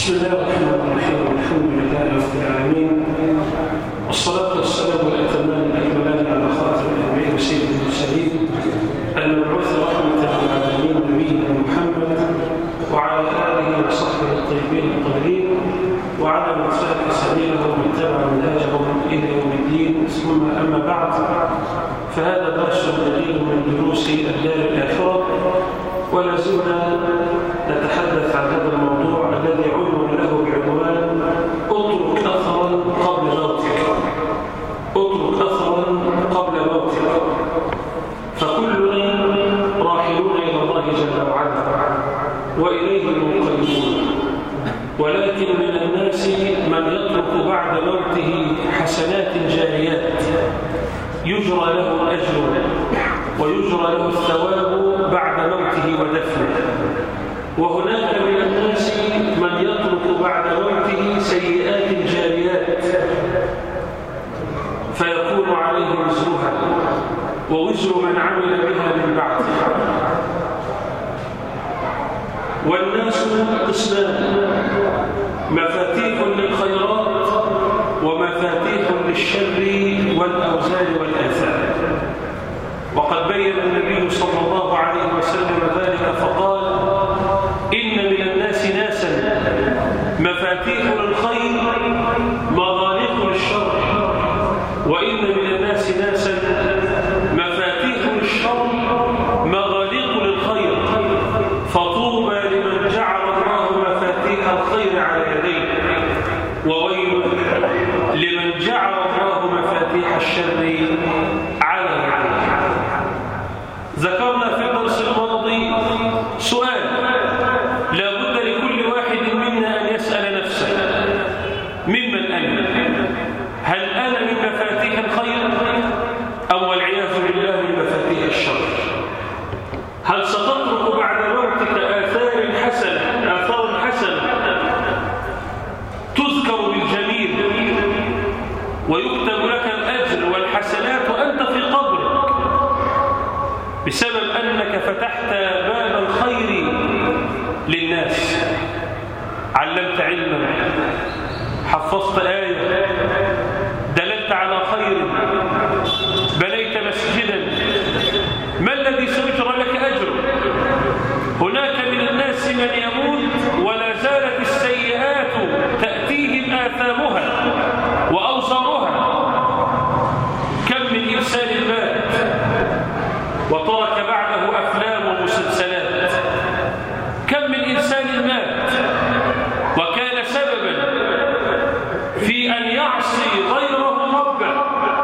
بسم الله الرحمن الرحيم الحمد لله رب العالمين والصلاة والسلام الأتمان الأكملان على خاتم الأنبياء وسيد المرسلين المبعوث رحمة للعالمين نبينا محمد وعلى آله وصحبه الطيبين الطاهرين وعلى من سلك سبيله ومن تبع منهجهم إلى يوم الدين ثم أما بعد فهذا درس جديد من دروس الدار الآخرة ولا زلنا نتحدث عن هذا الموضوع الذي عنون له بعنوان اترك اثرا قبل موتك اترك اثرا قبل موتك فكلنا راحلون الى الله جل وعلا واليه منقلبون ولكن من الناس من يترك بعد موته حسنات جاريات يجرى له الاجر ويجرى له الثواب بعد موته ودفنه وهناك من الناس من يترك بعد موته سيئات جاريات فيكون عليه وزرها ووزر من عمل بها من بعده والناس قسمان مفاتيح للخيرات ومفاتيح للشر والأوزار والآثام وقد بين النبي صلى الله عليه وسلم ذلك فقال إن من الناس ناسا مفاتيح للخير مغالق للشر وإن من الناس ناسا مفاتيح للشر مغالق للخير فطوبى لمن جعل الله مفاتيح الخير على يديه وويل لمن جعل الله مفاتيح الشر على يديه ذكرنا في الدرس الماضي سؤال لا بد لكل واحد منا أن يسأل نفسه ممن أنا هل أنا من مفاتيح الخير أو والعياذ بالله من مفاتيح الشر هل ستترك بعد موتك آثار حسنة آثار حسنة تذكر بالجميل ويكتب لك الأجر والحسنات وأنت في قبرك بسبب أنك فتحت باب الخير للناس علمت علما حفظت آية دللت على خير بنيت مسجدا ما الذي سيجرى لك أجر هناك من الناس من يموت ولا زالت السيئات تأتيهم آثامها وأوزارها كم من إنسان مات وترك بعده أفلام ومسلسلات كم من إنسان مات وكان سببا في أن يعصي غيره ربه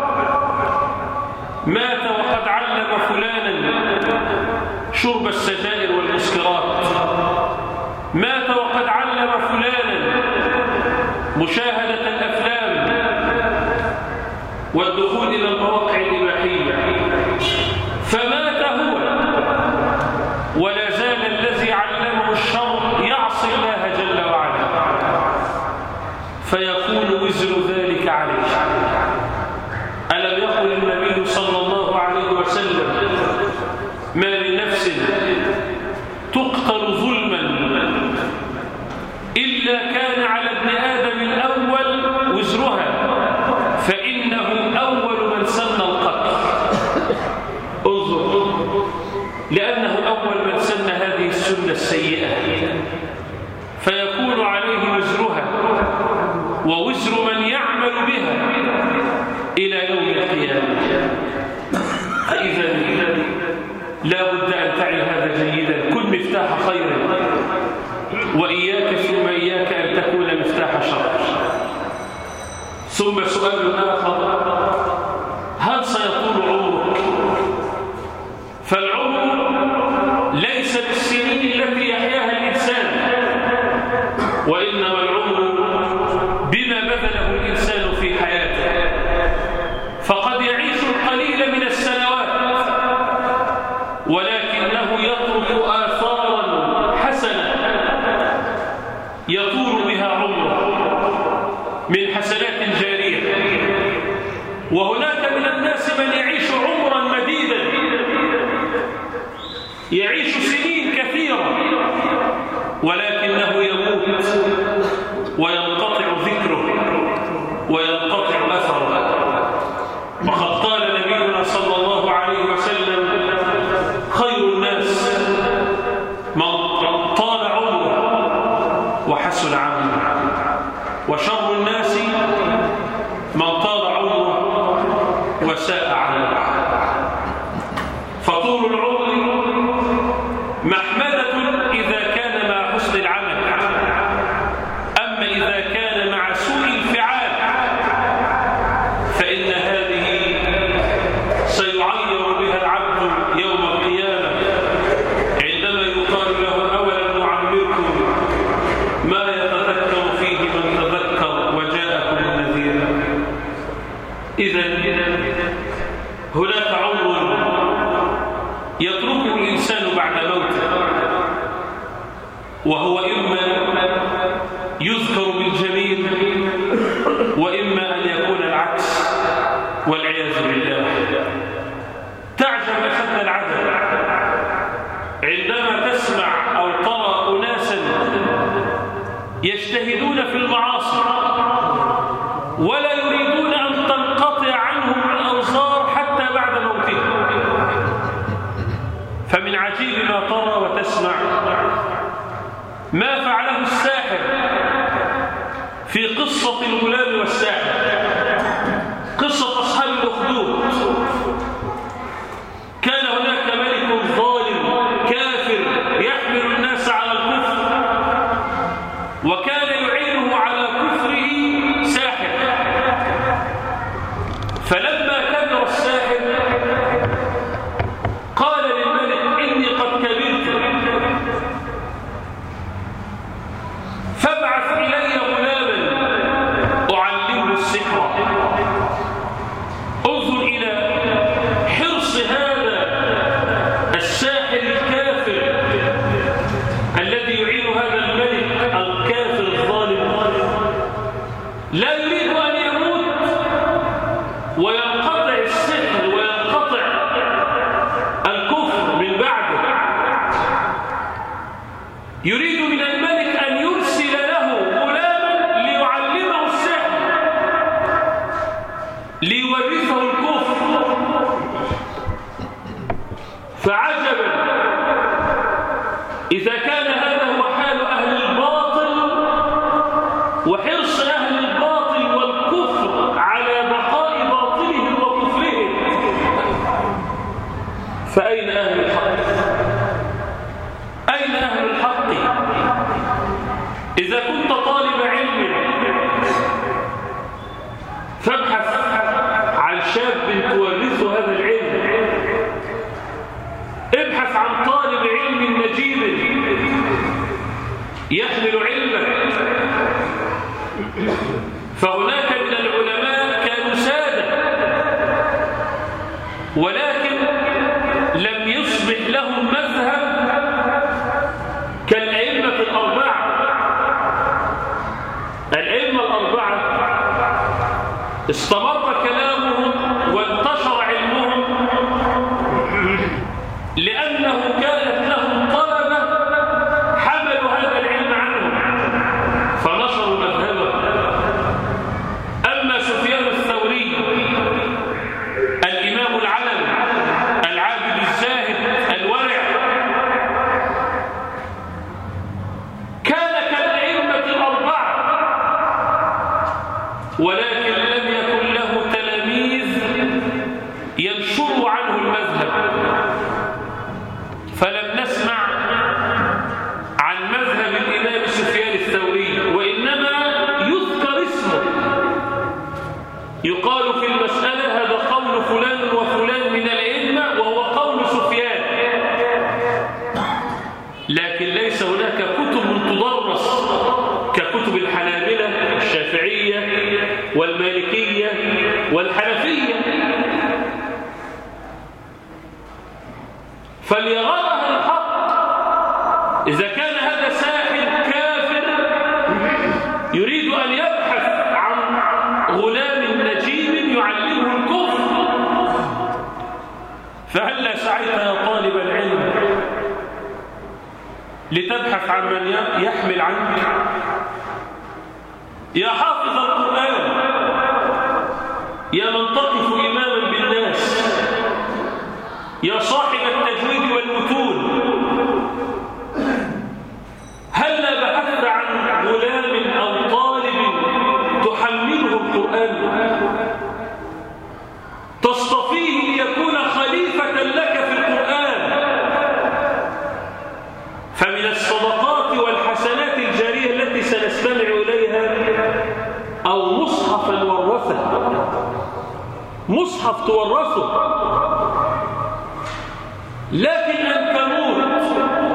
مات وقد علم فلانا شرب السجائر والمسكرات مات وقد علم فلانا مشاهدة الأفلام والدخول إلى المواقع الإباحية فمات هو ولا زال الذي علمه الشر يعصي الله جل وعلا فيكون وزر ذلك عليه ألم يقل النبي صلى الله عليه وسلم ما لنفس تقتل ظلما إلا كان على ابن آدم الأول وزرها فإنه أول من سن القتل انظر لأنه أول من سن هذه السنة السيئة فيكون عليه وزرها ووزر من يعمل بها إلى يوم القيامة فإذا لا بد أن تعي هذا جيدا كن مفتاح خير وإياك ثم إياك أن تكون مفتاح شر ثم سؤال آخر هل سيطول عمرك فالعمر ليس بالسنين التي يحياها الإنسان وإنما العمر بما بذله الإنسان في حياته فقد يعيش القليل من السنوات ولكنه يترك آثارا حسنة يطول بها عمره من حسنات جارية وهناك من الناس من يعيش عمرا مديدا يعيش سنين كثيرة ولكنه يموت وينقطع ذكره وينقطع أثره وقد قال نبينا صلى الله عليه وسلم خير الناس من طال عمره وحسن عمله وشر الناس من طال عمره وساء عمله فطول العمر محمدة إذا كان مع حسن العمل أما إذا كان مع سوء الفعال فإن هذه سيعير بها العبد يوم القيامة عندما يقال له أولا نعمركم ما يتذكر فيه من تذكر وجاءكم النذير إذا هناك عمر يتركه الإنسان بعد موته وهو إما يذكر بالجميل وإما أن يكون العكس والعياذ بالله تعجب أشد العجب عندما تسمع أو ترى أناسا يجتهدون في المعاصي ولا يريدون أن تنقطع عنهم الأوزار حتى بعد موتهم فمن عجيب ما ترى وتسمع ما فعله الساحر في قصة الغلام والساحر قصة أصحاب الأخدود كان هناك ملك ظالم كافر يحمل الناس على الكفر وكان يعينه على كفره ساحر فلما كبر الساحر قال للملك إني قد كبرت فابعث إلي غلاما أعلمه السحر انظر إلى حرص هذا الساحر الكافر الذي يعين هذا الملك الكافر الظالم لا يريد أن يموت وينقطع السحر وينقطع الكفر من بعده يريد من الملك أن يرسل له غلاما ليعلمه السحر ليورثه الكفر فعجبا إذا كان هذا هو حال أهل الباطل وحرص أهل الباطل والكفر على بقاء باطلهم وكفرهم فأين أهل الحق؟ أين أهل الحق؟ إذا كنت طالب علم فابحث عن شاب تورثه هذا العلم ابحث عن طالب علم نجيب يحمل علمك فهناك من العلماء كانوا سادة ولكن لم يصبح لهم مذهب كالأئمة الأربعة الأئمة الأربعة استمر كلامهم وانتشر علمهم لأنه كانت لهم طلبة حملوا هذا العلم عنهم فنشروا مذهبه أما سفيان الثوري الإمام العلم العابد الزاهد الورع كان كالأئمة الأربعة ولكن لم يكن له تلاميذ ينشروا عنه المذهب فلم نسمع عن مذهب الإمام سفيان الثوري وإنما يذكر اسمه يقال في المسألة هذا قول فلان وفلان من الأئمة وهو قول سفيان لكن ليس هناك كتب تدرس ككتب الحنابلة الشافعية والمالكية والحنفية فليرى أهل الحق إذا كان هذا ساحر كافر يريد أن يبحث عن غلام نجيب يعلمه الكفر فهلا سعيت يا طالب العلم لتبحث عن من يحمل عنك يا حافظ القرآن يا من تقف إماما بالناس يا صاحب التجويد والمتون هل لا بحثت عن غلام أو طالب تحمله القرآن تصطفيه ليكون خليفة لك في القرآن فمن الصدقات والحسنات الجارية التي سنستمع إليها أو مصحفا ورثه مصحف تورثه لكن أن تموت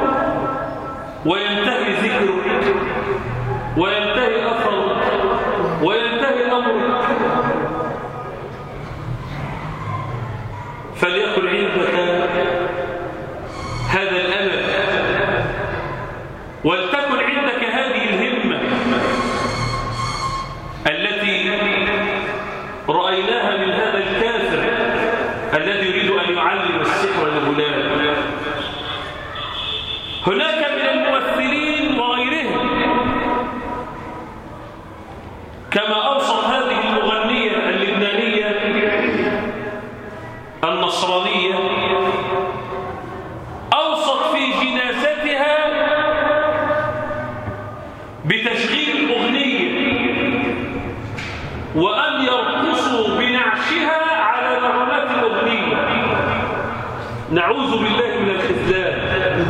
وينتهي ذكرك وينتهي أثرك وينتهي أمرك فليكن عندك هذا الأمل ولتكن عندك هذه الهمة التي رأيناها من هذا الكافر الذي يريد أن يعلم السحر لغلام هناك من الممثلين وغيرهم كما أوصف هذه المغنية اللبنانية النصرانية أوصت في جنازتها بتشغيل أغنية وأن يرقصوا بنعشها على نغمات الأغنية نعوذ بالله من الخذلان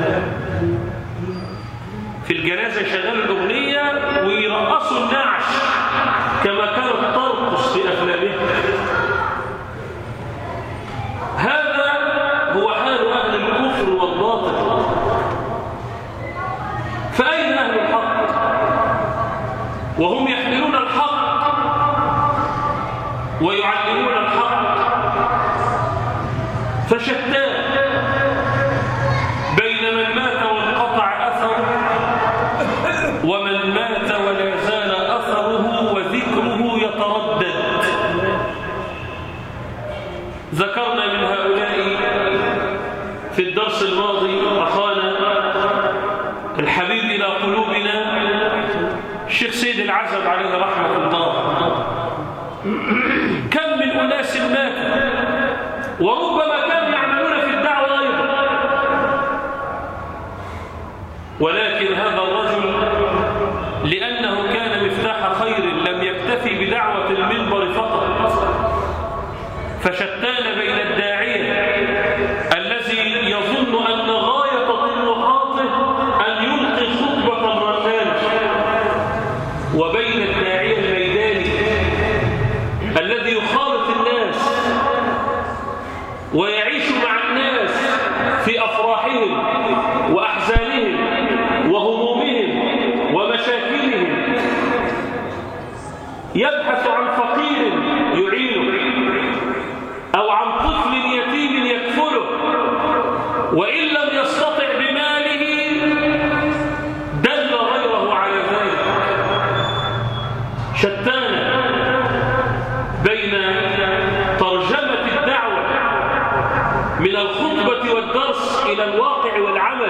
في الجنازة شغال الأغنية ويرقصوا النعش كما كانت ترقص في أفلامها هذا هو حال أهل الكفر والباطل فأين أهل الحق وهم يحملون الحق ويعلمون الحق فشتان بين من مات وانقطع أثره ومن مات ولا زال أثره وذكره يتردد ذكرنا من هؤلاء في الدرس الماضي أخانا الحبيب إلى قلوبنا الشيخ سيد العزب عليه رحمة الله كم من أناس ماتوا وربما كانوا يعملون في الدعوة أيضا ولكن هذا الرجل لأنه كان مفتاح خير لم يكتفي بدعوة المنبر فقط فشتان بين الداعية الذي يظن أن غاية طموحاته أن يلقي خطبة الرنان وبين الداعية الميداني الذي يخالط الناس ويعيش مع الناس في أفراحهم وأحزانهم وهمومهم ومشاكلهم يبحث عن فقير يعينه أو عن طفل يتيم يكفله وإن لم يستطع بماله دل غيره على ذلك شتان بين ترجمة الدعوة من الخطبة والدرس إلى الواقع والعمل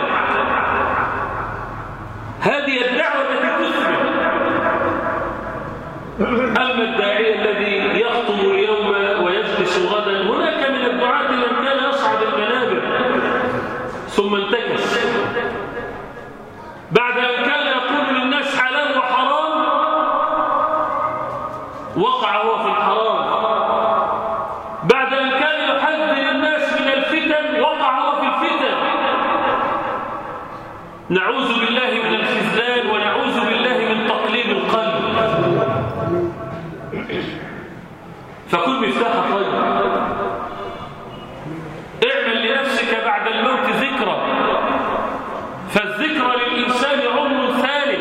هذه الدعوة التي تثمر أما الداعية الذي يخطب اليوم ويجلس غدا هناك من الدعاة من كان يصعد المنابر ثم انتكس بعد أن كان يقول للناس حلال وحرام وقع هو في الحرام بعد أن كان يحذر الناس من الفتن وقع هو في الفتن نعوذ بالله من الخذلان ونعوذ بالله من تقليب القلب فكن مفتاح خير اعمل لنفسك بعد الموت ذكرى فالذكرى للإنسان عمر ثاني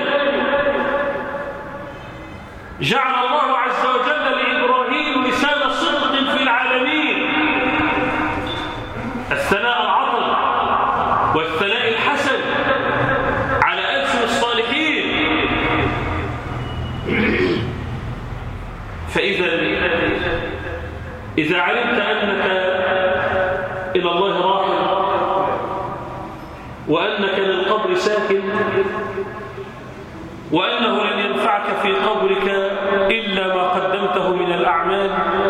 جعل الله عز وجل لإبراهيم لسان صدق في العالمين الثناء العطل والثناء الحسن على ألسن الصالحين فإذا إذا علمت أنك إلى الله راحل وأنك للقبر ساكن وأنه لن ينفعك في قبرك إلا ما قدمته من الأعمال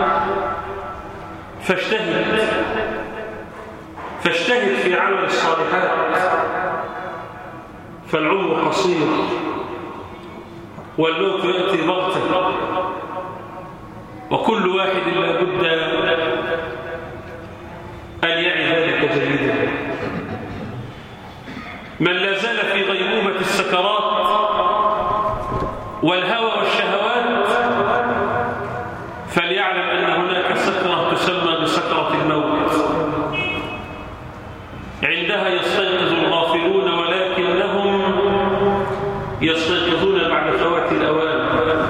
فاجتهد فاجتهد في عمل الصالحات فالعمر قصير والموت يأتي بغتة وكل واحد لابد أن يعي ذلك جيدا من لا زال في غيبوبة السكرات والهوى والشهوات فليعلم أن هناك سكرة تسمى بسكرة الموت عندها يستيقظ الغافلون ولكنهم يستيقظون بعد فوات الأوان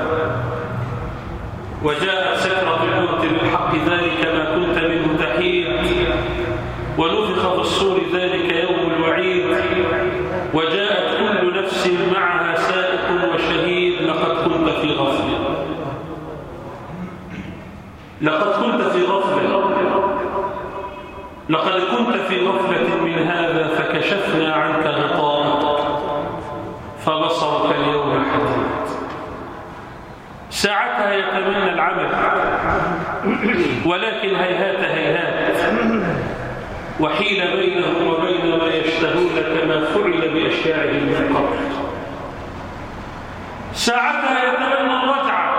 وجاءت سكرة الموت بالحق ذلك ما كنت منه تحيد ونفخ في الصور ذلك يوم الوعيد وجاءت كل نفس معها سائق وشهيد لقد كنت في غفلة لقد كنت في غفلة لقد كنت في غفلة من هذا فكشفنا عنك غطاءك فبصرك اليوم حديد ساعتها يتمنى العمل ولكن هيهات هيهات وحيل بينهم وبين ما يشتهون كما فعل بأشياعهم من قبل ساعتها يتمنى الرجعة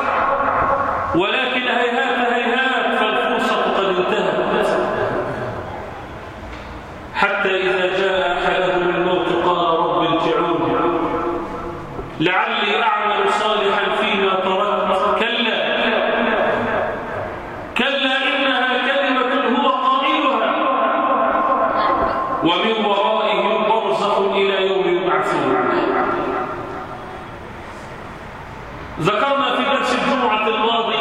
ولكن هيهات هيهات فالفرصة قد انتهت حتى إذا جاء أحدهم الموت قال رب ارجعون لعلي أعمل صالحا فيما تركت كلا كلا إنها كلمة هو قائلها ومن ورائهم برزخ إلى يوم يبعثون ذكرنا في درس الجمعة الماضي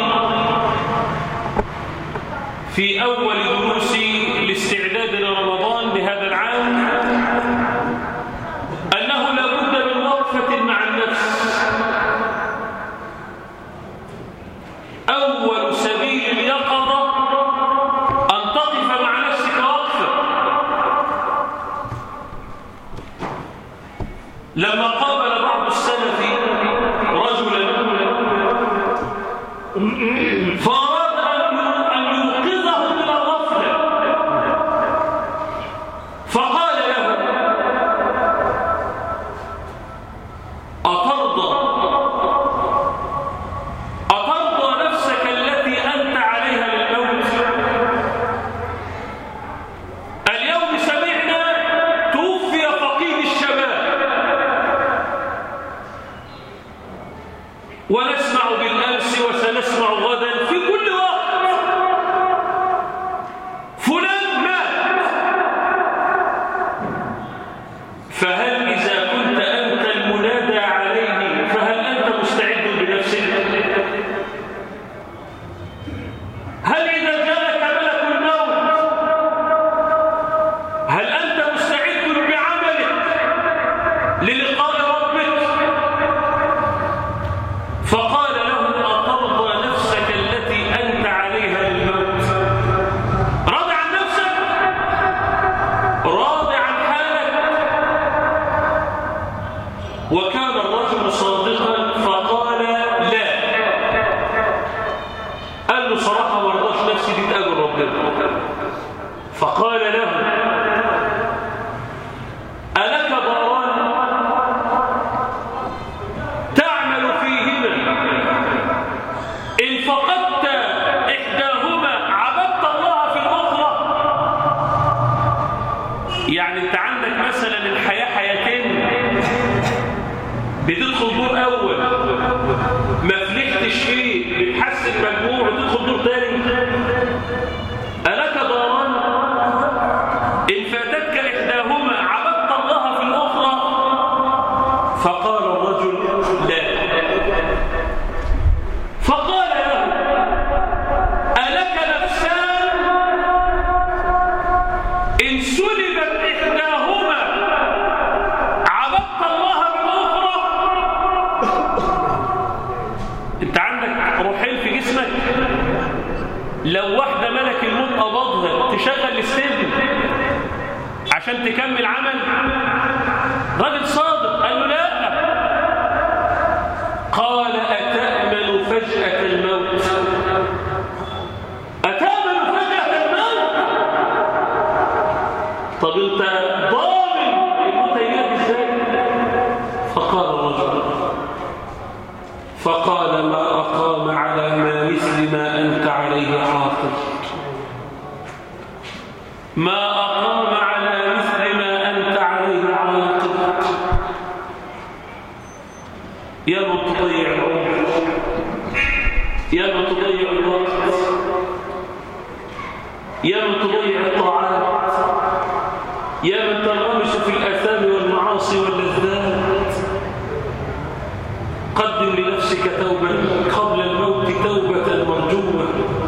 في أول دروس الاستعداد لرمضان بهذا العام أنه لا بد من وقفة مع النفس أول سبيل اليقظة أن تقف مع نفسك وقفة لما قابل بعض السلف رجلا فأراد أن يوقظه من الغفلة فقال له أترضى أترضى نفسك التي أنت عليها للموت اليوم سمعنا توفي فقيد الشباب ونسمع بالأمس وسنسمع غدا في كل وقت فلان مات فهل إذا كنت أنت المنادى عليه فهل أنت مستعد بنفسك هل إذا جاءك ملك الموت هل أنت مستعد بعملك للقاء ربك فقال له أترضى نفسك التي أنت عليها للموت راضي عن نفسك راضي عن حالك وكان الرجل صادقا فقال لا قال له صراحة ما رضاش نفسي دي تقابل ربنا فقال له ألك ضران تعمل فيهما إن فقدت إحداهما عبدت الله في الأخرى يعني أنت عندك مثلا الحياة حياتين بتدخل دور أول ما فلحتش فيه بتحسن مجموع وتدخل دور تاني ألك ضران إن فاتتك إحداهما عبدت الله في الأخرى فقال الرجل لا فقال له ألك نفسان إن سلبت إحداهما عبدت الله بالأخرى أنت عندك روحين في جسمك لو واحدة ملك الموت قبضها تشغل السجن عشان عشان تكمل عمل راجل صادق قال له لا قال أتأمل فجأة الموت أتأمل فجأة الموت طب انت ضامن الموت هيجيلك ازاي فقال الرجل فقال ما أقام على ما مثل ما أنت عليه عاقل ما أقام على مثل ما أنت عليه عاقل يا من تضيع العمر يا من تضيع الوقت يا من تضيع الطاعات يا من تنغمس في الآثام والمعاصي واللذات قدم لنفسك توبة قبل الموت توبة مرجوة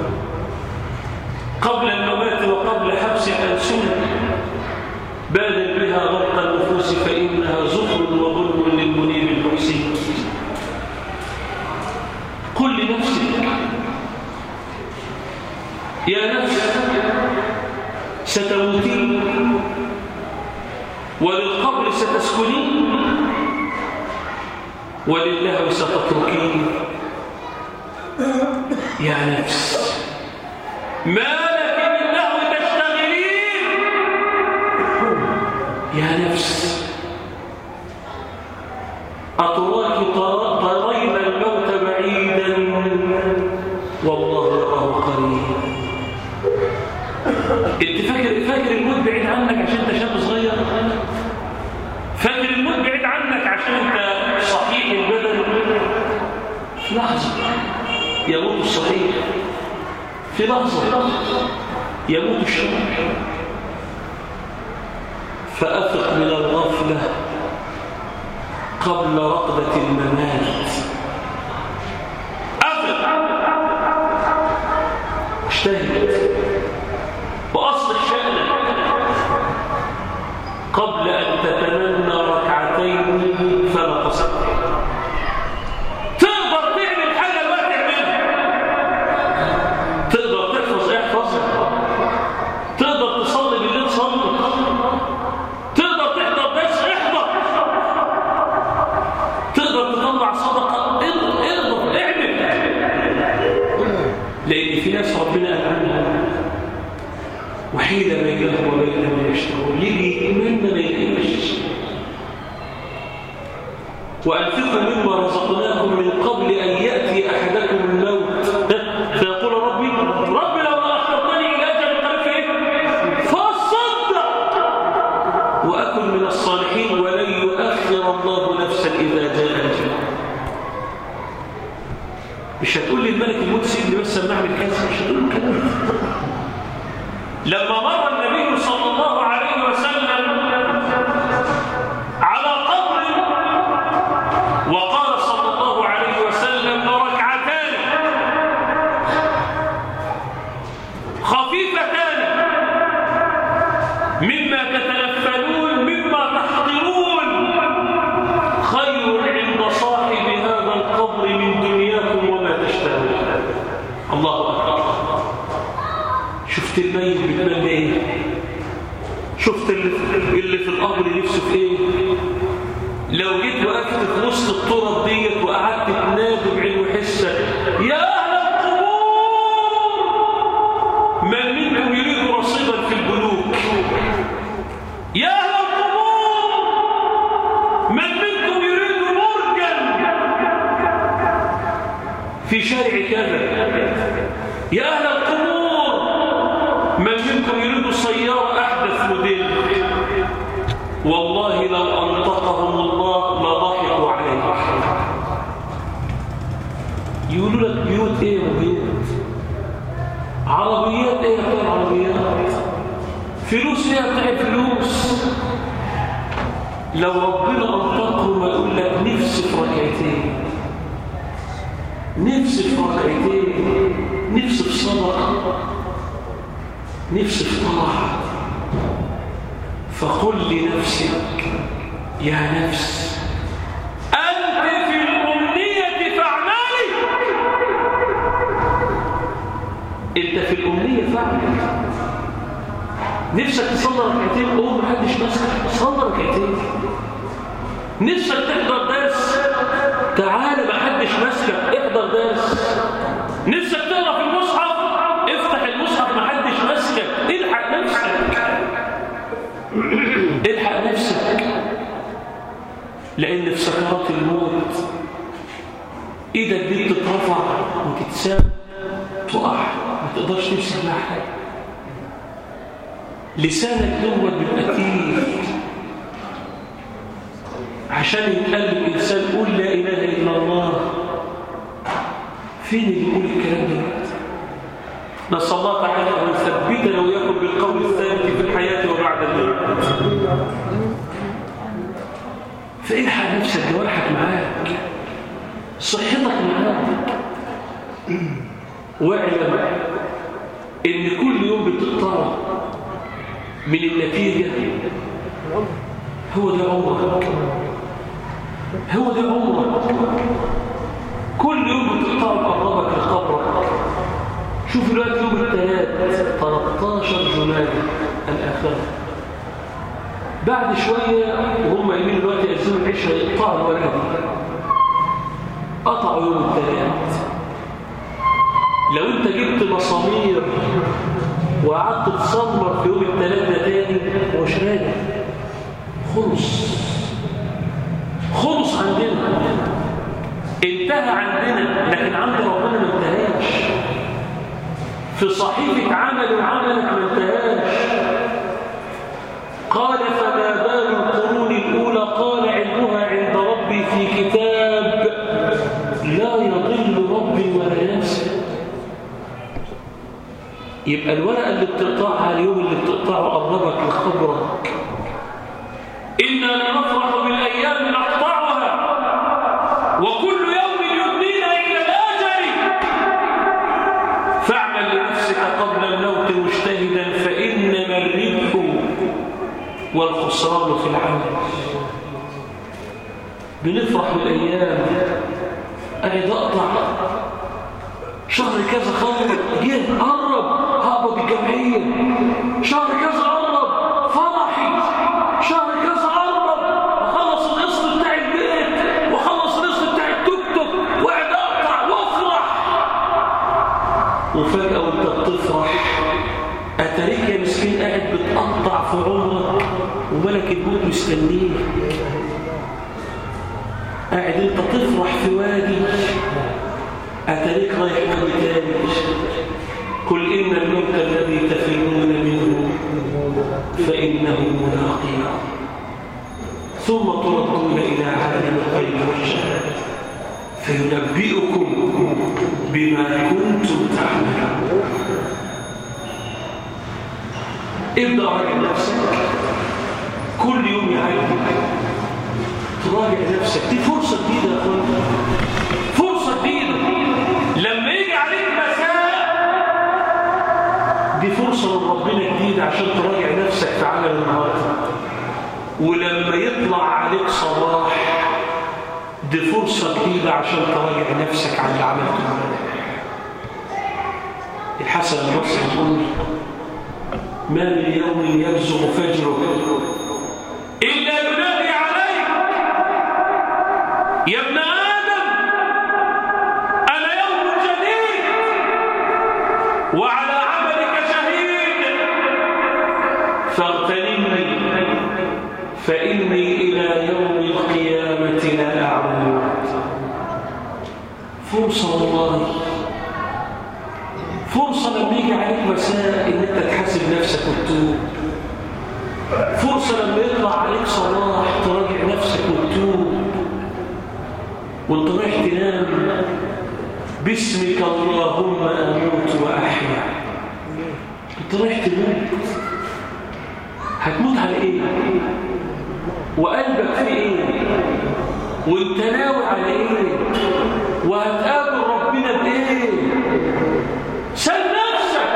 قبل الممات وقبل حبس الألسنة بادر بها غرق النفوس فإنها زخر وظلم للمنيب المحسن قل لنفسك يا نفس ستموتين وللقبر ستسكنين ولله ستتركين يا نفس ما لك من لهو تشتغلين يا نفس أتراك ترين الموت بعيدا والله يراه قريب انت فاكر فاكر الموت بعيد عنك عشان انت شاب صغير فاكر الموت بعيد عنك عشان انت صحيح البدن في لحظه يموت الصحيح في لحظه يموت الشاب فافق من الغفله قبل رقدة الممات أفق اجتهد وأصلح شأنك قبل أن تتمنى ركعتين فلا تصدق تقدر تعمل حاجة الوقت تعملها تقدر تحفظ احفظ تقدر تصلي بالليل صلي تقدر تحضر درس احضر تقدر تطلع صدقة اضرب اضرب اعمل لأن في ناس ربنا قال عنها وحيل بينهم وبين ما يشترون يجي يتمنى ما يلاقيش وأنفقوا مما رزقناكم من قبل أن يأتي أحدكم الموت فيقول ربي ربي لو أخرتني إلى أجل قريب فإيه؟ فأصدق وأكن من الصالحين ولن يؤخر الله نفسا إذا جاء أجلها مش هتقول لي الملك الموت سيبني بس أما أعمل كذا مش هتقول له كلام لما مر النبي صلى الله عليه وسلم على قبر وقال صلى الله عليه وسلم ركعتان خفيفتان مما تتنفلون مما تحضرون خير عند صاحب هذا القبر من دنياكم وما تشتهون الله أكبر شفت الميت بيتمنى ايه شفت اللي في, اللي في القبر نفسه في ايه لو جيت وقفت في وسط التراب ديت وقعدت تنادي بعين وحسه يا اهل القبور من منكم يريد رصيدا في البنوك يا اهل القبور من منكم يريد برجا في شارع كذا يا اهل القبور من منكم يريد سيارة أحدث موديل والله لو أنطقهم الله لضحكوا عليه يقولوا لك بيوت ايه وبيوت عربيات ايه بتاع عربيات فلوس ايه بتاع فلوس لو ربنا أنطقهم يقول لك نفسي في ركعتين نفسي في ركعتين نفسي في صدقه نفسي في طاعة فقل لنفسك يا نفس أنت في الأمنية فاعملي أنت في الأمنية فاعملي نفسك تصلي ركعتين قوم محدش ماسك صلي ركعتين نفسك تحضر درس تعال محدش ماسكك احضر درس نفسك تقرا في المصحف افتح المصحف محدش ماسكك الحق نفسك الحق نفسك لان في سكرات الموت ايدك دي بتترفع وتتساب تقع ما تقدرش تمسك لها حاجه لسانك دوت بيبقى تقيل عشان يتقال الانسان قول لا اله الا الله فين اللي يقول الكلام ده نسال الله تعالى ان يثبتنا وياكم بالقول الثابت في الحياه وبعد الموت فالحق نفسك جوارحك معاك صحتك معاك واعلم ان كل يوم بتقطع من النتيجة هو ده عمرك هو ده عمرك كل يوم بتقطع قربك لقبرك شوف دلوقتي يوم الثلاث 13 جمادى الآخرة بعد شوية وهم قايمين دلوقتي يأذنوا العشاء يقطعوا الورقة دي قطعوا يوم الثلاث لو انت جبت مسامير وقعدت تصمر في يوم الثلاث ده تاني مش راجع خلص خلص عندنا انتهى عندنا لكن عند ربنا ما انتهاش في صحيفة عمل عملك ما انتهاش قال فما بال القرون الأولى قال علمها عند ربي في كتاب لا يضل ربي ولا ينسى يبقى الورقة اللي بتقطعها اليوم اللي بتقطعه قربك لخبرك إنا لنفرح بالأيام نقطعها وكل يوم يبنينا إلى الأجل فاعمل لنفسك قبل الموت مجتهدا فإنما الربح والخسران في العمل بنفرح بالأيام قاعد أقطع شهر كذا خلص جه قرب هقبض الجمعية شهر كذا قرب فرحي شهر كذا قرب اخلص القسط بتاع البيت واخلص القسط بتاع التوك توك وقاعد اقطع وافرح وفجأة وانت بتفرح اتاريك يا مسكين قاعد بتقطع في عمرك وملك الموت مستنيك قاعد انت تفرح في وادي أتريك رايح وادي تاني قل إن الموت الذي تفرون منه فإنه ملاقيه ثم تردون إلى عالم الغيب والشهادة فينبئكم بما كنتم تعملون ابدأ راجع نفسك كل يوم يعيد تراجع نفسك دي فرصة جديدة يا أخوان فرصة جديدة لما يجي عليك مساء دي فرصة من ربنا جديدة عشان تراجع نفسك في عمل النهارده ولما يطلع عليك صباح دي فرصة جديدة عشان تراجع نفسك على اللي عملته امبارح الحسن البصري يقول ما من يوم يبزغ فجره إلا ينادي عليك يا ابن آدم أنا يوم جديد وعلى عملك شهيد فاغتنمني فإني إلى يوم القيامة لا أعود فرصة والله فرصة لما يجي عليك مساء إن أنت تحاسب نفسك وتتوب فرصة لما يطلع عليك صلاح تراجع نفسك وتتوب وانت رايح تنام باسمك اللهم أموت وأحيا انت رايح تموت هتموت على ايه وقلبك في ايه وانت ناوي على ايه وهتقابل ربنا بايه سل نفسك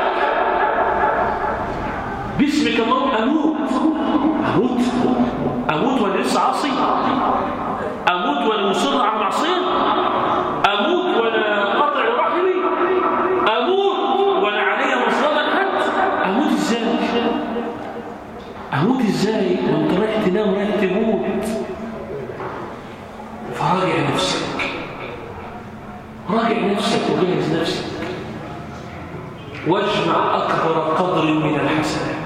باسمك اللهم اموت اموت اموت وانا لسه عاصي اموت وانا مصر على معصيه اموت وانا قطع رحمي اموت وانا علي مظلمه حد اموت ازاي تموت فراجع نفسك راجع نفسك وجهز نفسك واجمع أكبر قدر من الحسنات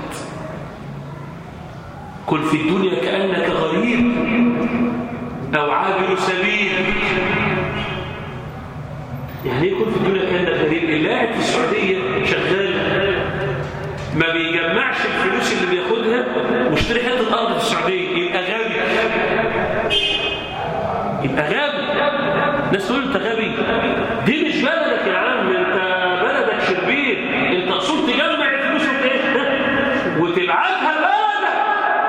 كن في الدنيا كأنك غريب أو عابر سبيل يعني ايه يكون في الدنيا كأنك غريب اللي قاعد في السعودية شغال ما بيجمعش الفلوس اللي بياخدها واشتري حته ارض في السعوديه يبقى غبي يبقى غبي الناس تقول انت غبي دي مش بلدك يا عم انت بلدك شربين انت اصول تجمع الفلوس وتبعتها لبلدك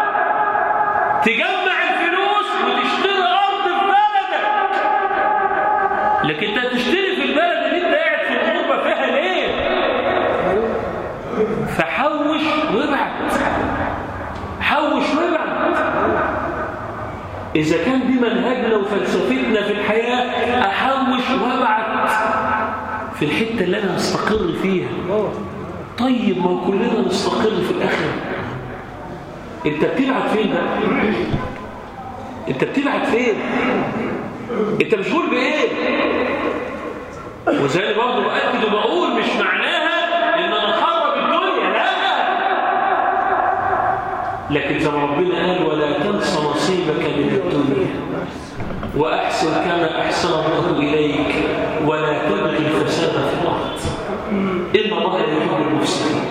تجمع الفلوس وتشتري ارض في بلدك لكن انت تشتري في البلد اللي انت قاعد في الغربه فيها ليه فحوش وابعت حوش وابعت إذا كان دي منهجنا وفلسفتنا في الحياة أحوش وابعت في الحتة اللي أنا هستقر فيها طيب ما كلنا نستقر في الآخرة أنت بتبعت فين بقى؟ أنت بتبعت فين؟ أنت مشغول بإيه؟ وزي برضه بأكد وبقول مش معناها إن أنا خرب الدنيا لا لكن زي ما ربنا قال ولا تنس نصيبك من الدنيا وأحسن كما أحسن الله إليك ولا تبغي الفساد في الأرض إن الله يحب المفسدين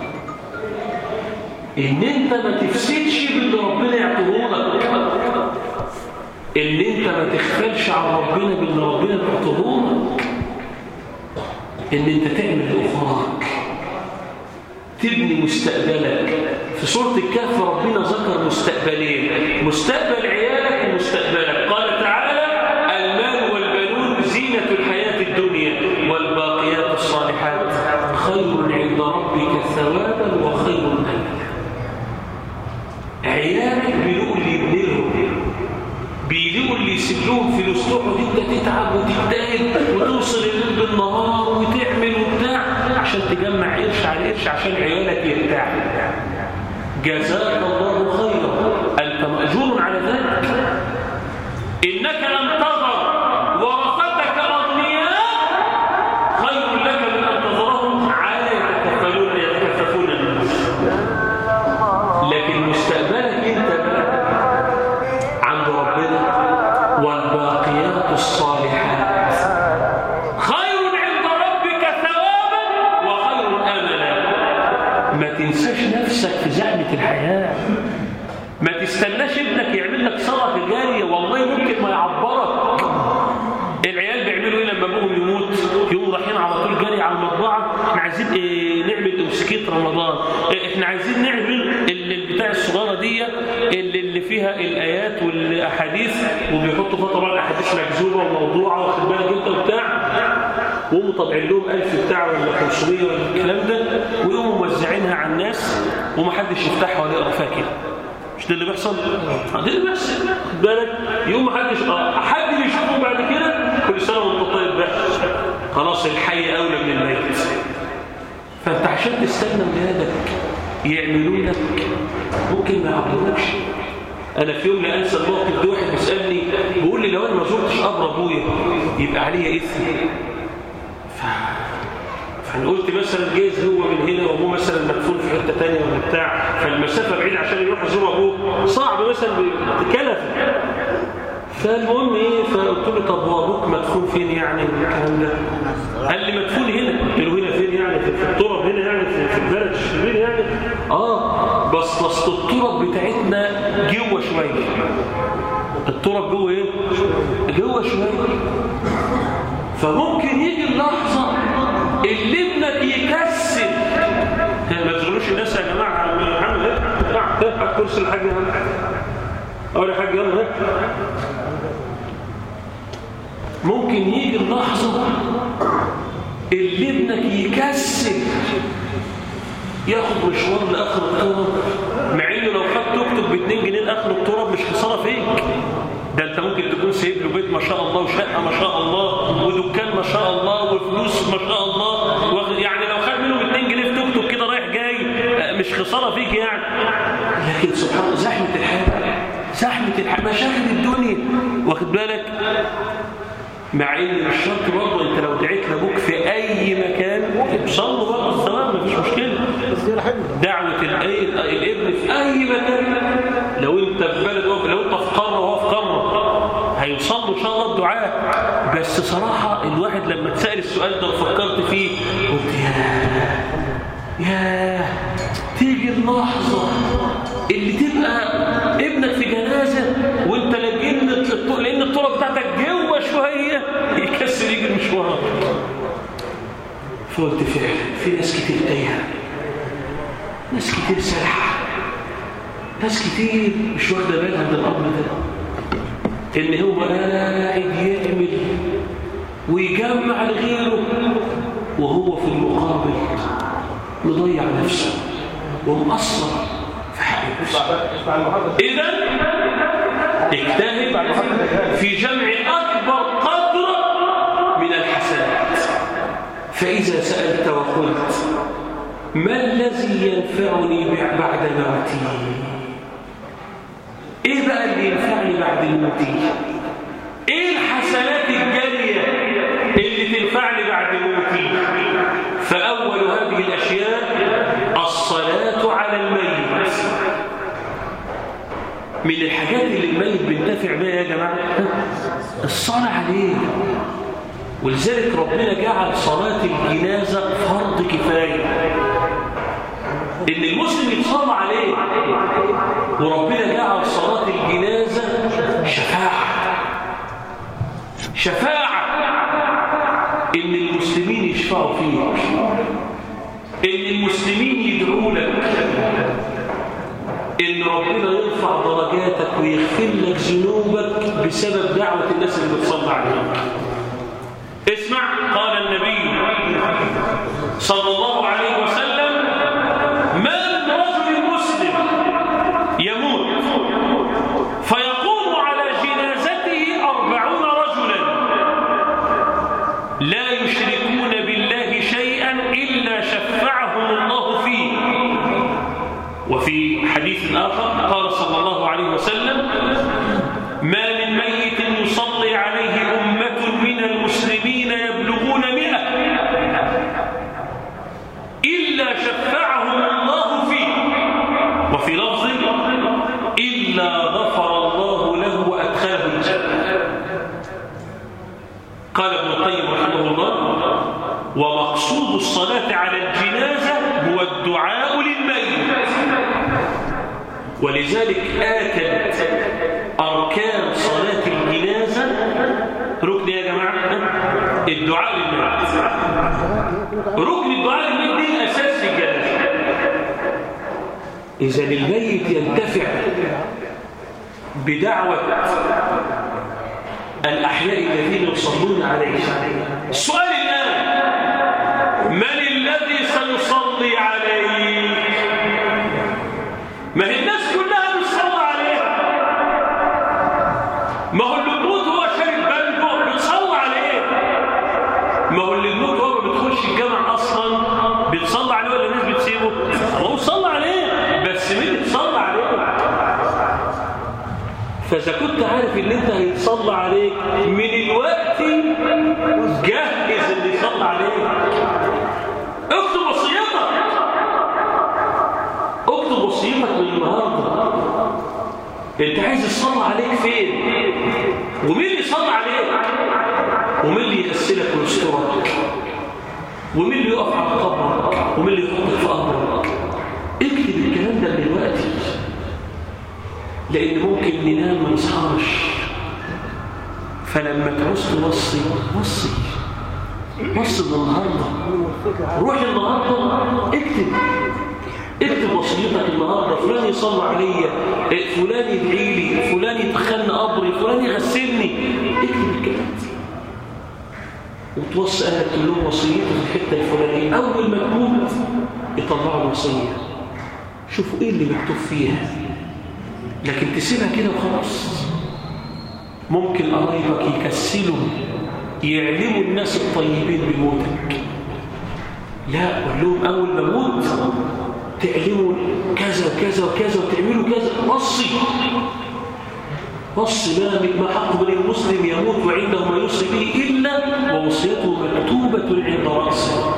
إن أنت ما تفسدش باللي ربنا يعطيهولك إن أنت ما تخفلش عن ربنا باللي ربنا يعطيهولك إن أنت تعمل لأخراك تبني مستقبلك في سورة الكهف ربنا ذكر مستقبلين مستقبل عيالك ومستقبلك قال تعالى المال والبنون زينة الحياة الدنيا والباقيات الصالحات خير عند ربك ثوابا وخير أملا عيالك بيقول لي ابنهم بيلاقوا اللي يسيب لهم فلوس تقعد انت تتعب وتجتهد وتوصل الليل بالنهار وتعمل وبتاع عشان تجمع قرش على قرش عشان عيالك يرتاحوا جزاك الله خيرا انت ماجور على ذلك انك لم تظهر ورثتك اغنياء خير لك من ان تظهرهم عالى يتكفلون يتكففون الناس لكن مستقبلك انت عند ربنا والباقيات الصالحات خير عند ربك ثوابا وخير املا ما تنساش نفسك في زحمه الحياه ما تستناش ابنك يعمل لك صدقه جاريه والله ممكن ما يعبرك العيال بيعملوا ايه لما ابوهم يموت يقوموا رايحين على طول جري على المطبعه احنا عايزين إيه نعمل امسكيه رمضان إيه احنا عايزين نعمل البتاع الصغيره دي اللي, اللي فيها الايات والاحاديث وبيحطوا فيها طبعا احاديث مكذوبه وموضوعه واخد بالك انت وبتاع ويقوموا طابعين لهم 1000 بتاع ولا 500 ولا الكلام ده ويقوموا موزعينها على الناس ومحدش يفتحها ولا يقرا فيها كده مش ده اللي بيحصل؟ ده اللي بيحصل خد بالك يقوم محدش اه حد يشوفه بعد كده كل سنه وانت طيب بقى خلاص الحي اولى من الميت فانت عشان تستنى ولادك يعملوا لك ممكن ما يعملوكش انا في يوم لا انسى الموقف ده واحد بيسالني بيقول لي لو انا ما زرتش قبر ابويا يبقى عليا اثم ف... فانا قلت مثلا جايز هو من هنا وابوه مثلا مدفون في حته ثانيه ولا بتاع فالمسافه بعيده عشان يروح يزور ابوه صعب مثلا بكلف فالمهم ايه فقلت له طب هو ابوك مدفون فين يعني الكلام ده قال لي مدفون هنا قلت له هنا فين يعني في التراب هنا يعني في, في البلد الشرير يعني اه بس اصل التراب بتاعتنا جوه شويه التراب جوه ايه جوه شويه فممكن يجي اللحظه اللي ابنك يكسل ما تشغلوش الناس يا جماعه محمد ايه على الكرسي الحاج يا عم اقول يا حاج يلا ممكن يجي اللحظه اللي ابنك يكسل ياخد مشوار لاخر التراب مع انه لو خد توك توك ب 2 جنيه لاخر التراب مش خساره فيك ده انت ممكن تكون سايب له بيت ما شاء الله وشقه ما شاء الله ودكان ما شاء الله وفلوس ما شاء الله يعني لو خد منه ب 2 جنيه في توك توك كده رايح جاي مش خساره فيك يعني لكن سبحان الله زحمه الحياه زحمه زحمة الحياة مشاغل الدنيا واخد بالك مع ان مش شرط برضه انت لو دعيت لابوك في اي مكان صلوا برضه الصلاه مفيش مشكله دعوه الابن في اي مكان لو انت في بلد لو انت في قاره وهو في قاره هيوصلوا ان شاء الله الدعاء بس صراحه الواحد لما اتسال السؤال ده وفكرت فيه قلت يا يا تيجي اللحظه اللي تبقى ابنك في جنازه وانت لجن لان الطرق بتاعتك جوه شويه يكسر يجري مشوار فقلت فعلا في ناس كتير تايهه ناس كتير سرحه ناس كتير مش واخده بالها من الامر ده ان هو قاعد يعمل ويجمع لغيره وهو في المقابل مضيع نفسه ومقصر في حق نفسه اذا اجتهد في جمع اكبر قدر من الحسنات فاذا سالت وقلت ما الذي ينفعني بعد موتي ايه بقى اللي ينفعني بعد موتي ايه الحسنات الجاريه اللي تنفعني بعد موتي فاول هذه الاشياء الصلاه على الميت من الحاجات اللي الميت بينتفع بها يا جماعه الصلاه عليه ولذلك ربنا جعل صلاه الجنازه فرض كفايه ان المسلم يتصلى عليه وربنا جعل صلاه الجنازه شفاعه شفاعه ان المسلمين يشفعوا فيك ان المسلمين يدعوا لك ان ربنا يرفع درجاتك ويغفر لك ذنوبك بسبب دعوه الناس اللي بتصلي عليك اسمع قال النبي صلى الله عليه وسلم ما من رجل مسلم يموت فيقوم على جنازته أربعون رجلا لا يشركون بالله شيئا إلا شفعهم الله فيه وفي حديث آخر قال صلى الله عليه وسلم ما من ميت يصلي عليه أمة من المسلمين يبلغون مئة إلا شفعهم الله فيه وفي لفظ إلا غفر الله له وأدخله الجنة قال ابن القيم رحمه الله ومقصود الصلاة على الجنازة هو الدعاء للميت ولذلك آكد أركان صلاة الجنازة ركن يا جماعة الدعاء للميت ركن الدعاء للميت دي أساس الجنازة إذا الميت ينتفع بدعوة الأحياء الذين يصلون عليه السؤال الآن من الذي سيصلي عليه ما هي الناس كلها بتصلي عليه ما هو اللي بيموت هو شارب بنجو بتصلي عليه ما هو اللي بيموت هو ما بتخش الجامع اصلا بتصلي عليه ولا الناس بتسيبه هو بتصلي عليه بس مين بتصلي عليه فاذا كنت عارف ان انت هيتصلى عليك من الوقت جهز اللي يصلى عليك اكتب وصيتك اكتب وصيتك من النهارده انت عايز يصلى عليك فين ومين اللي يصلى عليك ومين اللي يغسلك ويسترك ومين اللي يقف على قبرك ومين اللي يحطك في قبرك اكتب الكلام ده دلوقتي لان ممكن ننام ما نصحاش فلما تعوز توصي وصي وصي النهارده روح النهارده اكتب اكتب وصيتك النهارده فلان يصلي عليا فلان يدعي لي فلان يدخلني قبري فلان يغسلني اكتب الكلام وتوصي اهلك تقول لهم وصيتي في الحته الفلانيه اول ما تموت يطلعوا الوصيه شوفوا ايه اللي مكتوب فيها لكن تسيبها كده وخلاص ممكن قرايبك يكسلوا يعلموا الناس الطيبين بموتك لا قول لهم اول ما اموت تعلموا كذا وكذا وكذا وتعملوا كذا وصي نص ما ما حق من المسلم يموت وعنده ما يوصي به إلا ووصيته مكتوبة عند رأسه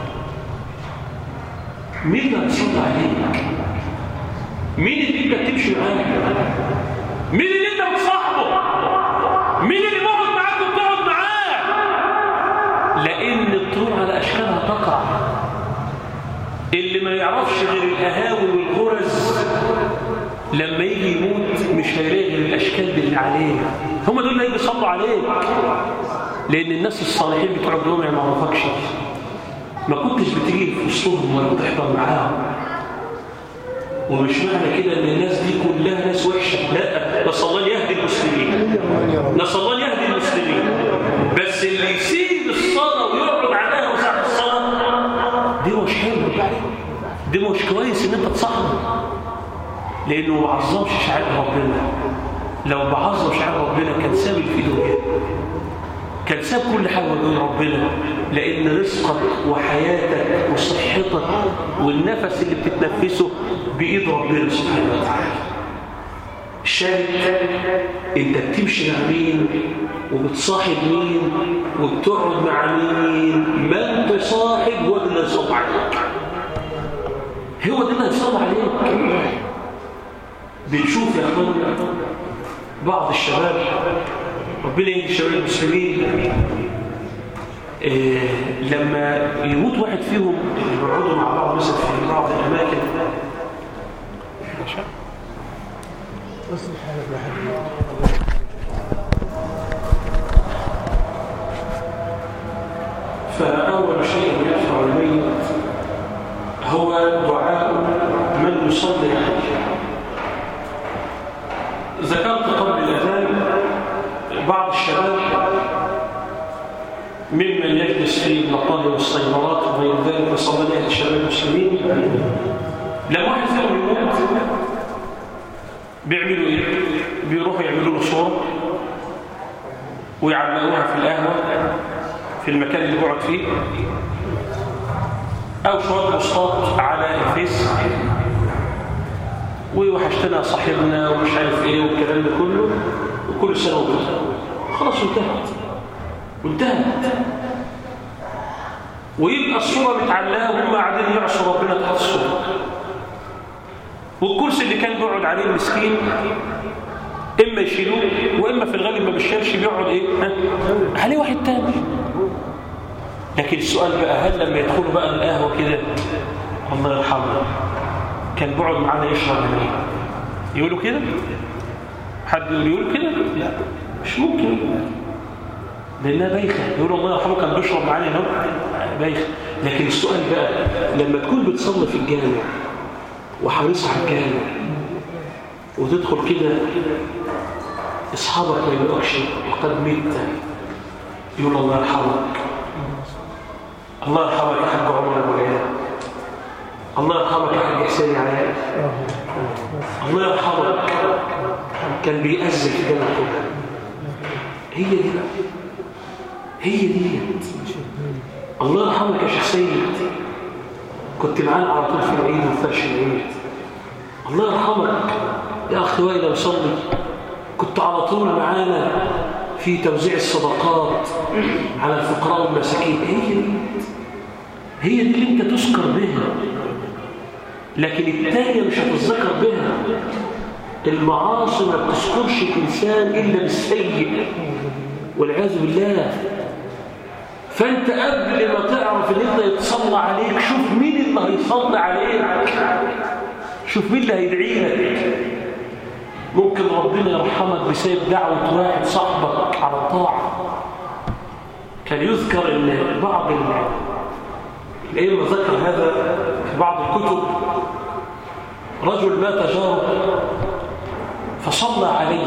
مين اللي هتصلي عليك مين اللي انت بتمشي معاه مين اللي انت بتصاحبه مين اللي بقعد معاك وبتقعد معاه لان الطيور على اشكالها تقع اللي ما يعرفش غير القهاوي والغرز لما يجي يموت مش هيلاقي غير الاشكال اللي عليه هم دول اللي هيجي يصلوا عليك لان الناس الصالحين بتوع الجامع ما يعرفكش ما كنتش بتيجي في وسطهم ولا بتحضر معاهم ومش معنى كده ان الناس دي كلها ناس وحشه لا نسال الله يهدي المسلمين نسال الله يهدي المسلمين بس اللي يسيب الصلاه ويقعد عليها وساعه الصلاه دي مش حلو دي مش كويس ان انت تصاحبه لانه ما عظمش شعائر ربنا لو بعظم شعائر ربنا كان ساب الفيديو كان ساب كل حاجه من ربنا لان رزقك وحياتك وصحتك والنفس اللي بتتنفسه بايد ربنا سبحانه وتعالى الشاهد انت بتمشي مع مين وبتصاحب مين وبتقعد مع مين من تصاحب هو ده اللي يصلي عليك هو ده اللي يصلي عليك بنشوف يا اخوانا بعض الشباب ربنا يهدي شباب المسلمين إيه لما يموت واحد فيهم يقعدوا مع بعض مثلا في بعض الاماكن فأول شيء يدفع الميت هو دعاء من يصلي عليه ذكرت قبل الأذان بعض الشباب ممن يجلس في المقاهي والسيارات وغير ذلك نسال الله يهدي شباب المسلمين لما واحد فيهم يموت بيعملوا ايه؟ بيروحوا يعملوا له صوره ويعلقوها في القهوه في المكان اللي بيقعد فيه او شويه بوستات على الفيس ووحشتنا صاحبنا ومش عارف ايه والكلام ده كله وكل سنه وانت خلاص انتهت وانتهت ويبقى الصورة متعلقة وهم قاعدين يعصوا ربنا تحت الصورة والكرسي اللي كان بيقعد عليه المسكين إما يشيلوه وإما في الغالب ما بيشيلش بيقعد إيه ها؟ عليه واحد تاني لكن السؤال بقى هل لما يدخلوا بقى القهوة كده الله يرحمه كان بيقعد معانا يشرب من ايه يقولوا كده حد يقول يقول كده لا مش ممكن لانها بايخه يقولوا الله يرحمه كان بيشرب معانا هنا بايخه لكن السؤال بقى لما تكون بتصلي في الجامع وحريص على الجامع وتدخل كده اصحابك ما يقولكش وقد مت يقول الله يرحمك الله يرحمك يا حاج عمر ابو العيال الله يرحمك يا حاج حسين عيال الله يرحمك كان بيأذن في الجامع كلها هي دي بقى هي دي الله يرحمك يا شيخ سيد كنت معانا على طول في العيد وفرش العيد الله يرحمك يا اخي وائل مصلي كنت على طول معانا في توزيع الصدقات على الفقراء والمساكين هي دي هي دي اللي انت تذكر بها لكن الثانيه مش هتتذكر بها المعاصي ما بتذكرش الانسان الا بالسيء والعياذ بالله فانت قبل ما تعرف ان انت يتصلى عليك شوف مين اللي هيصلي عليك شوف مين اللي هيدعي لك ممكن ربنا يرحمك بسبب دعوة واحد صاحبك على طاعة كان يذكر ان بعض الأئمة ذكر هذا في بعض الكتب رجل مات جاره فصلى عليه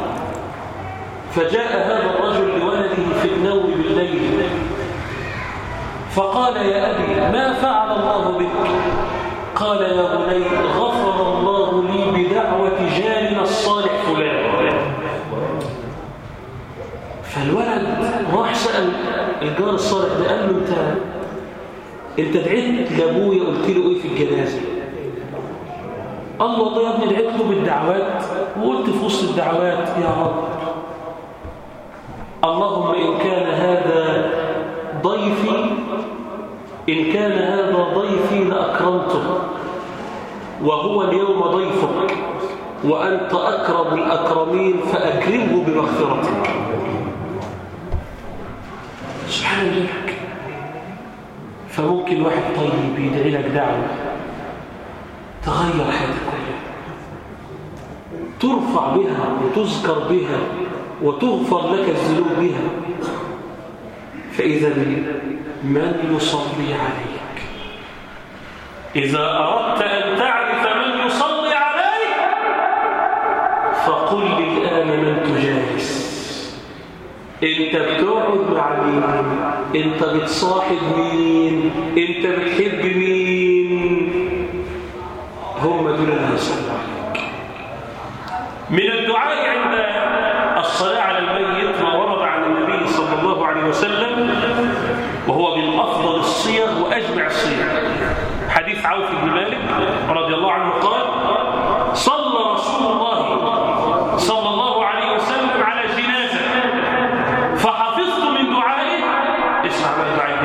فجاء هذا الرجل لولده في النوم بالليل فقال يا أبي ما فعل الله بك قال يا بني غفر الله لي بدعوة جارنا الصالح فلان فالولد راح سأل الجار الصالح ده قال له انت انت دعيت لابويا قلت له ايه في الجنازه الله الله يا ابني دعيت له بالدعوات وقلت في وسط الدعوات يا رب اللهم إن كان هذا ضيفي إن كان هذا ضيفي لأكرمته وهو اليوم ضيفك وأنت أكرم الأكرمين فأكرمه بمغفرتك سبحان الله فممكن واحد طيب يدعي لك دعوة تغير حياتك كلها ترفع بها وتذكر بها وتغفر لك الذنوب بها فإذا من يصلي عليك إذا أردت أن تعرف من يصلي عليك فقل لي الآن من تجالس انت بتقعد مع مين انت بتصاحب مين انت بتحب مين هم دول اللي هيصلوا عليك من الدعاء عند الصلاة على الميت ما ورد عن النبي صلى الله عليه وسلم وهو من أفضل الصيغ وأجمع الصيغ حديث عوف بن مالك رضي الله عنه قال صلى رسول الله صلى الله عليه وسلم على جنازة فحفظت من دعائه اسمع ما دعائه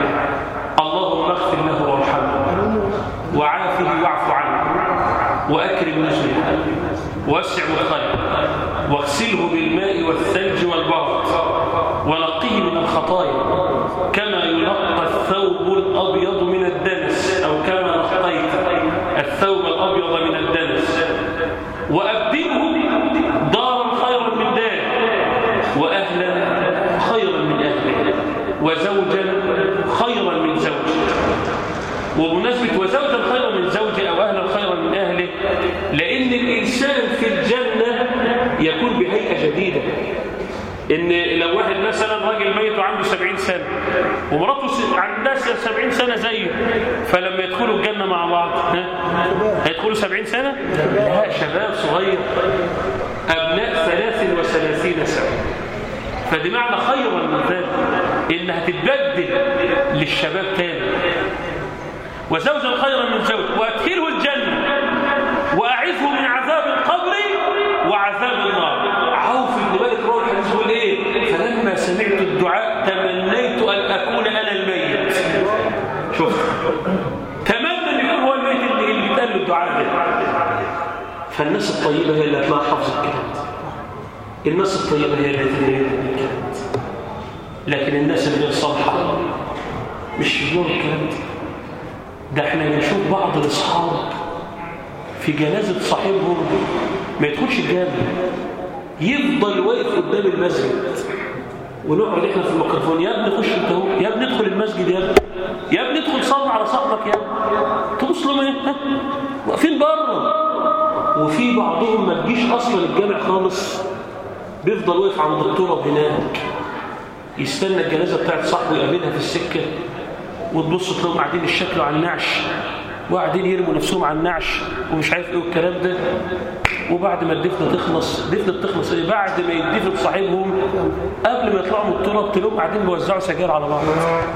اللهم اغفر له وارحمه وعافه واعف عنه وأكرم نزله واسع مدخله واغسله بالماء والثلج والبرد ونقيه من الخطايا كما ينقى الثوب الأبيض من الدنس أو كما نقيت الثوب الأبيض من الدنس وأبدله دارا خيرا من داره وأهلا خيرا من أهله وزوجا خيرا من زوجه وبمناسبة وزوجا خيرا من زوجه أو أهلا خيرا من أهله لأن الإنسان في الجنة يكون بهيئة جديدة إن لو واحد مثلا راجل ميت وعنده 70 سنة ومراته عندها 70 سنة زيه فلما يدخلوا الجنة مع بعض ها؟ هيدخلوا 70 سنة؟ لا شباب صغير أبناء 33 سنة فدي معنى خيرا من ذلك إنها تتبدل للشباب تاني وزوجا خيرا من زوج وأدخله الجنة وأعذه من عذاب القبر وعذاب النار عوف بن مالك رواه الحديث يقول ايه فلما سمعت الدعاء تمنيت ان اكون انا الميت شوف تمنى ان يكون هو الميت اللي اللي بيتقال له الدعاء ده فالناس الطيبه هي اللي هتلاقي حافظ الكلام الناس الطيبه هي اللي هتلاقي الكلام لكن الناس اللي هي الصالحه مش يقولوا الكلام ده ده احنا بنشوف بعض الاصحاب في جنازه صاحبهم ما يدخلش الجامع يفضل واقف قدام المسجد ونقعد احنا في الميكروفون يا ابني خش انت اهو يا ابني ادخل المسجد يا ابني يا ابني ادخل صلي على صاحبك يا ابني تبص لهم ايه واقفين بره وفي بعضهم ما تجيش اصلا الجامع خالص بيفضل واقف عند التراب هناك يستنى الجنازه بتاعت صاحبه يقابلها في السكه وتبص تلاقيهم قاعدين يشكلوا على النعش وقاعدين يرموا نفسهم على النعش ومش عارف ايه الكلام ده وبعد ما الدفنه تخلص دفنه تخلص ايه بعد ما يدفن صاحبهم قبل ما يطلعوا من التراب تلاقيهم قاعدين بيوزعوا سجاير على بعض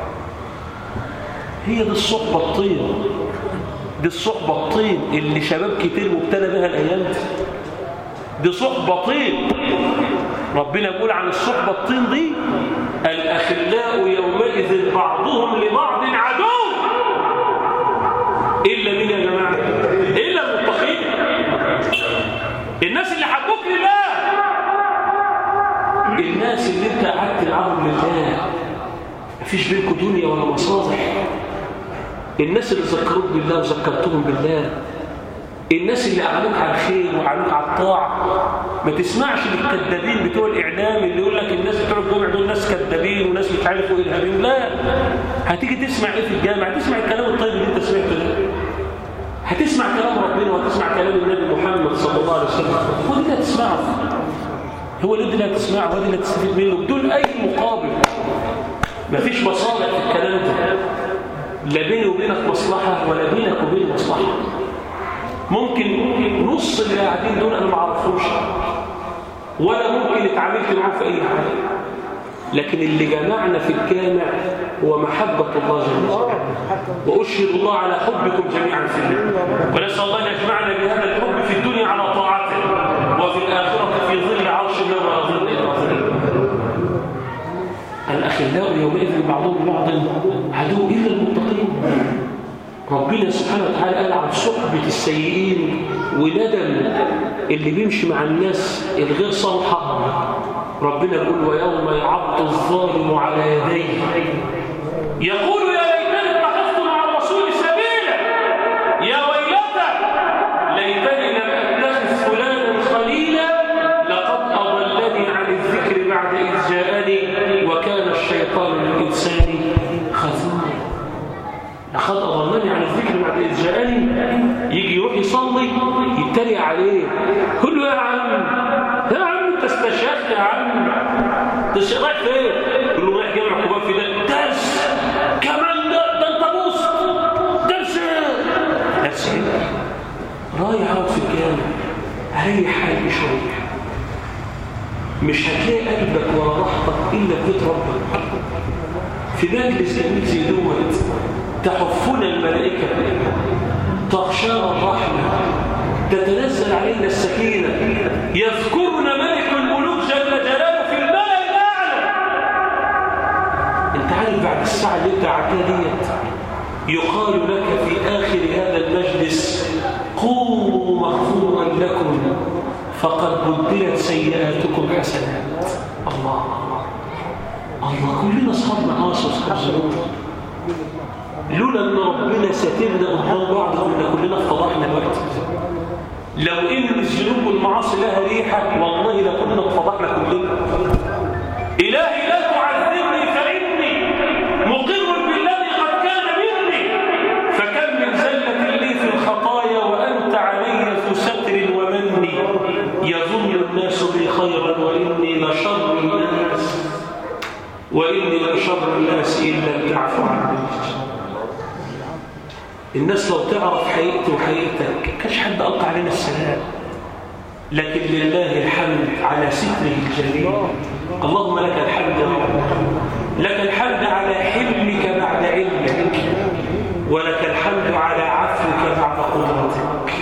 هي دي الصحبه الطين دي الصحبه الطين اللي شباب كتير مبتلى بها الايام دي دي صحبه طين ربنا يقول عن الصحبه الطين دي الاخلاء يومئذ بعضهم لبعض عدو الا مين يا جماعه الا المتقين الناس اللي حبوك لله الناس اللي انت قعدت معاهم لله مفيش بينكم دنيا ولا مصالح الناس اللي ذكروك بالله وذكرتهم بالله الناس اللي قعدوك على الخير وقعدوك على الطاعه ما تسمعش للكذابين بتوع الاعلام اللي يقول لك الناس بتوع الجامع دول ناس كذابين وناس مش عارف ايه ارهابيين لا هتيجي تسمع ايه في الجامع هتسمع الكلام الطيب اللي انت سمعته ده هتسمع كلام ربنا وهتسمع كلام النبي محمد صلى الله عليه وسلم هو اللي هتسمعه هو اللي هتسمعه هو اللي هتستفيد منه بدون اي مقابل مفيش مصالح في الكلام ده لا بيني وبينك مصلحه ولا بينك وبين مصلحه ممكن نص اللي قاعدين دول انا ما اعرفوش ولا ممكن اتعاملت معاهم في اي حاجه لكن اللي جمعنا في الجامع هو محبة الله جل وعلا وأشهد الله على حبكم جميعا في الله ونسأل الله أن يجمعنا بهذا الحب في الدنيا على طاعته وفي الآخرة في ظل عرش الله ولا ظل إلا ظل الأخلاء يومئذ بعضهم بعض عدو إلا المتقين ربنا سبحانه وتعالى قال عن صحبة السيئين وندم اللي بيمشي مع الناس الغير صالحة ربنا يقول ويوم يعض الظالم على يديه يقول يا ليتني اتخذت مع الرسول سبيلا يا ويلتى ليتني لم اتخذ فلانا خليلا لقد اضلني عن الذكر بعد اذ جاءني وكان الشيطان للانسان خذولا لقد اضلني عن الذكر بعد اذ جاءني يجي يروح يصلي يتريق عليه قول له يا عم يا عم انت استشهدت يا عم انت رايح فين يقول له رايح جامع كباب في ده درس كمان ده ده انت بوس درس درس ايه رايح اقعد في الجامع اريح حالي شويه مش هتلاقي قلبك ولا راحتك الا في بيت ربك في مجلس جميل زي دوت تحفنا الملائكه تغشانا الرحمه تتنزل علينا السكينه يذكرنا ملك الملوك جل جلاله في الملأ الاعلى انت عارف بعد الساعه اللي انت قعدتها ديت يقال لك في اخر هذا المجلس قوموا مغفورا لكم فقد بدلت سيئاتكم حسنات الله الله كلنا اصحاب معاصي واصحاب ذنوب لولا ان ربنا ساترنا قدام بعض كنا كلنا اتفضحنا دلوقتي لو ان الذنوب والمعاصي لها ريحه والله لكنا اتفضحنا كلنا الهي لا تعذبني فاني مقر بالذي قد كان مني فكم من زله لي في الخطايا وانت علي ذو ستر ومني يظن الناس بي خيرا واني لشر الناس واني لشر الناس ان لم تعفو عني الناس لو تعرف حقيقتي وحقيقتك كاش حد ألقى علينا السلام لكن لله الحمد على ستره الجليل اللهم لك الحمد يا رب لك الحمد على حلمك بعد علمك ولك الحمد على عفوك بعد قدرتك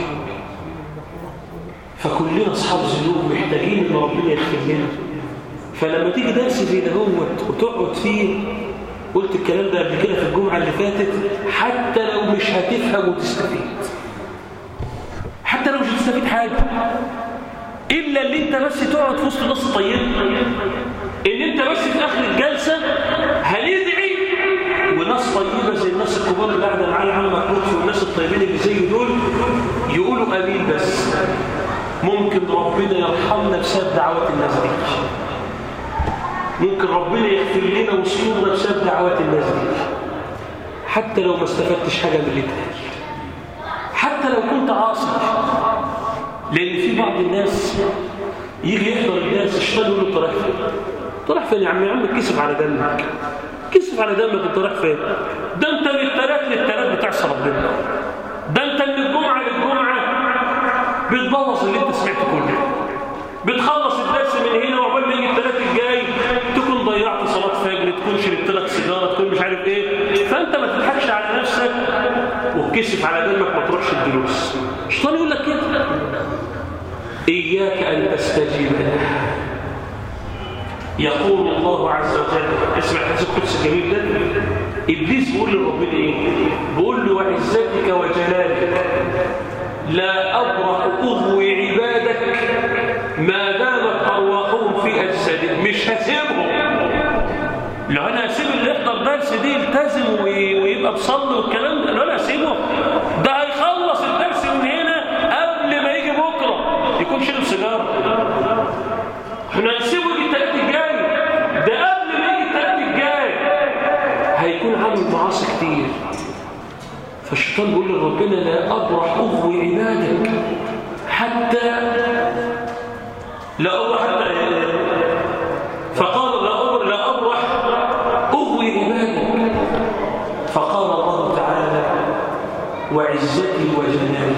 فكلنا اصحاب ذنوب محتاجين ان ربنا يغفر لنا فلما تيجي درس زي دهوت وتقعد فيه قلت الكلام ده قبل كده في الجمعة اللي فاتت حتى لو مش هتفهم وتستفيد حتى لو مش هتستفيد حاجة إلا اللي انت بس تقعد في وسط الناس الطيبة ان انت بس في آخر الجلسة هندعي وناس طيبة زي الناس الكبار اللي قاعدة معايا عمك لطفي والناس الطيبين اللي زي دول يقولوا أمين بس ممكن ربنا يرحمنا بسبب دعوات الناس دي ممكن ربنا يغفر لنا وصولنا بسبب دعوات الناس دي حتى لو ما استفدتش حاجة من اللي اتقال حتى لو كنت عاصي لأن في بعض الناس يجي يحضر الناس الشيطان يقول له انت رايح فين؟ انت رايح فين يا عم يا عم كسف على دمك كسف على دمك انت رايح فين؟ ده انت من الثلاث للثلاث بتعصى ربنا ده انت من الجمعة للجمعة بتبوظ اللي انت سمعته كله بتخلص الدرس من هنا وعقبال ما يجي الثلاث الجاي تكون ضيعت صلاه فجر تكون شربت لك سيجاره تكون مش عارف ايه فانت ما تضحكش على نفسك وتكشف على دمك ما تروحش الدروس الشيطان يقول لك كده اياك ان تستجيب له يقول الله عز وجل اسمع الحديث القدس الجميل ده ابليس بيقول لربنا ايه بيقول له وعزتك وجلالك لا ابرح اغوي عبادك ما دامت ارواحهم في اجسادهم مش هسيبهم لو انا هسيب اللي يحضر درس دي يلتزم ويبقى بصلي والكلام ده لو انا هسيبه ده هيخلص الدرس من هنا قبل ما يجي بكره يكون شرب سيجاره احنا هنسيبه يجي التلات الجاي ده قبل ما يجي التلات الجاي هيكون عامل معاصي كتير فالشيطان بيقول لربنا لا ابرح اغوي عبادك حتى لا أبرح حتى فقال لا أبرح, لا أبرح أغوي عبادك فقال الله تعالى وعزتي وجلالي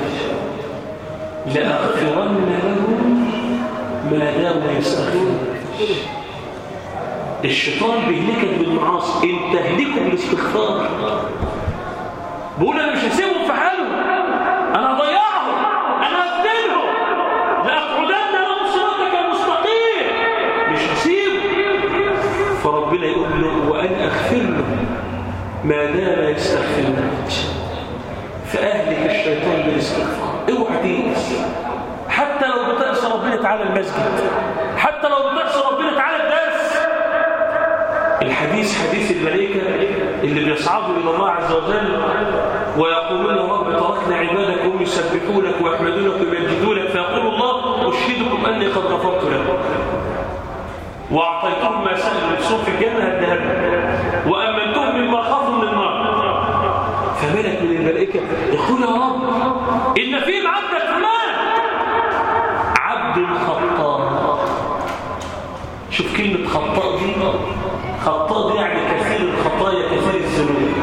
لأغفرن لهم ما داموا يستغفرون الشيطان بيهلكك بالمعاصي انت اهلكه بالاستغفار بقول انا مش هسيبهم في حالهم انا هضيعهم انا هفتنهم لاقعدن لهم صراطك المستقيم مش هسيبه فربنا يقول له وانا اغفر له ما دام يستغفر الموت فاهلك الشيطان بالاستغفار اوعى تيأس حتى لو بتعصى ربنا تعالى المسجد حتى لو بتعصى ربنا تعالى الدرس الحديث حديث الملائكة اللي بيصعدوا إلى الله عز وجل ويقولون يا رب تركنا عبادك هم يسبحونك ويحمدونك ويمجدونك فيقول الله أشهدكم أني قد غفرت لكم وأعطيتهم ما سألوا نفسهم في الجنة الذهب وأمنتهم مما خافوا من النار فملك من الملائكة يقول يا رب إن فيهم عبدك فلان عبد خطاء شوف كلمة خطاء دي خطاء دي يعني كثير الخطايا كثير الذنوب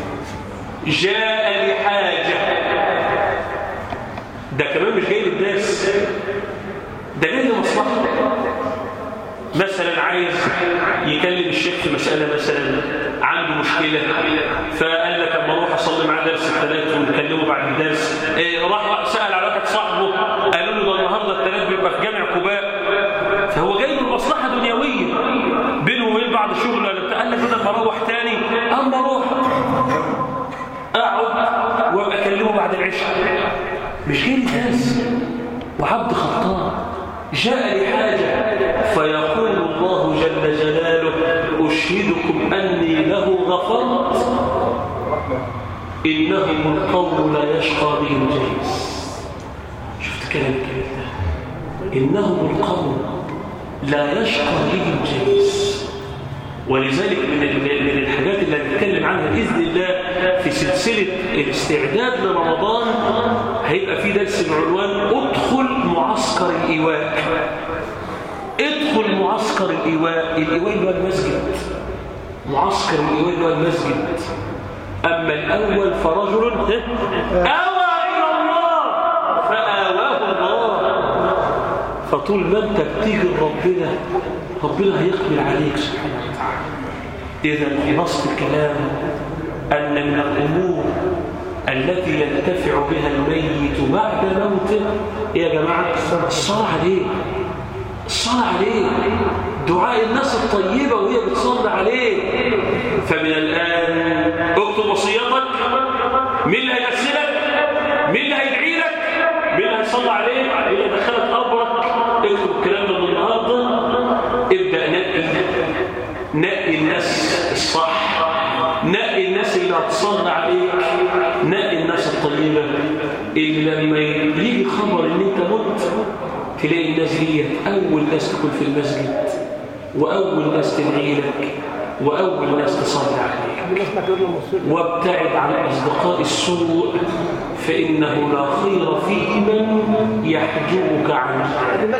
جاء لحاجة ده كمان مش جاي للدرس ده جاي لمصلحة مثلا عايز يكلم الشيخ في مسألة مثلا عنده مشكلة فقال لك اما اروح اصلي معاه درس الثلاث ونكلمه بعد الدرس إيه راح سأل على واحد صاحبه قالوا له ده النهارده الثلاث بيبقى في جامع قباء فهو جاي له مصلحة دنيوية بينه وبين بعض الشغل ولا بتاع قال لك بدل ما اروح تاني اما اروح اقعد وابقى اكلمه بعد العشاء مش جاي درس وعبد خطاب جاء لحاجة فيقول الله جل جلاله أشهدكم أني له غفرت إنهم القوم لا يشقى بهم جيس شفت كلام الكلام ده إنهم القوم لا يشقى بهم جيس ولذلك من من الحاجات اللي هنتكلم عنها باذن الله في سلسله الاستعداد لرمضان هيبقى في درس بعنوان ادخل معسكر الايواء ادخل معسكر الايواء الايواء اللي هو المسجد معسكر الايواء اللي هو المسجد اما الاول فرجل اوى الى الله فاواه الله فطول ما انت بتيجي لربنا ربنا هيقبل عليك سبحانه وتعالى إذا خلاصة الكلام أن من الأمور التي ينتفع بها الميت بعد موته يا جماعة الصلاة عليه الصلاة عليه دعاء الناس الطيبة وهي بتصلي عليه فمن الآن اكتب وصيتك مين اللي هيغسلك مين اللي هيدعي لك مين اللي هيصلي عليك مين اللي هيدخلك قبرك اكتب الكلام ده من النهارده ابدأ نقي نقي الناس الصح نقي الناس اللي هتصلي عليك نقي الناس الطيبة اللي لما يجي خبر ان انت مت تلاقي الناس ديت اول ناس تكون في المسجد واول ناس تدعي لك واول ناس تصلي عليك وابتعد عن اصدقاء السوء فانه لا خير في من يحجبك عنه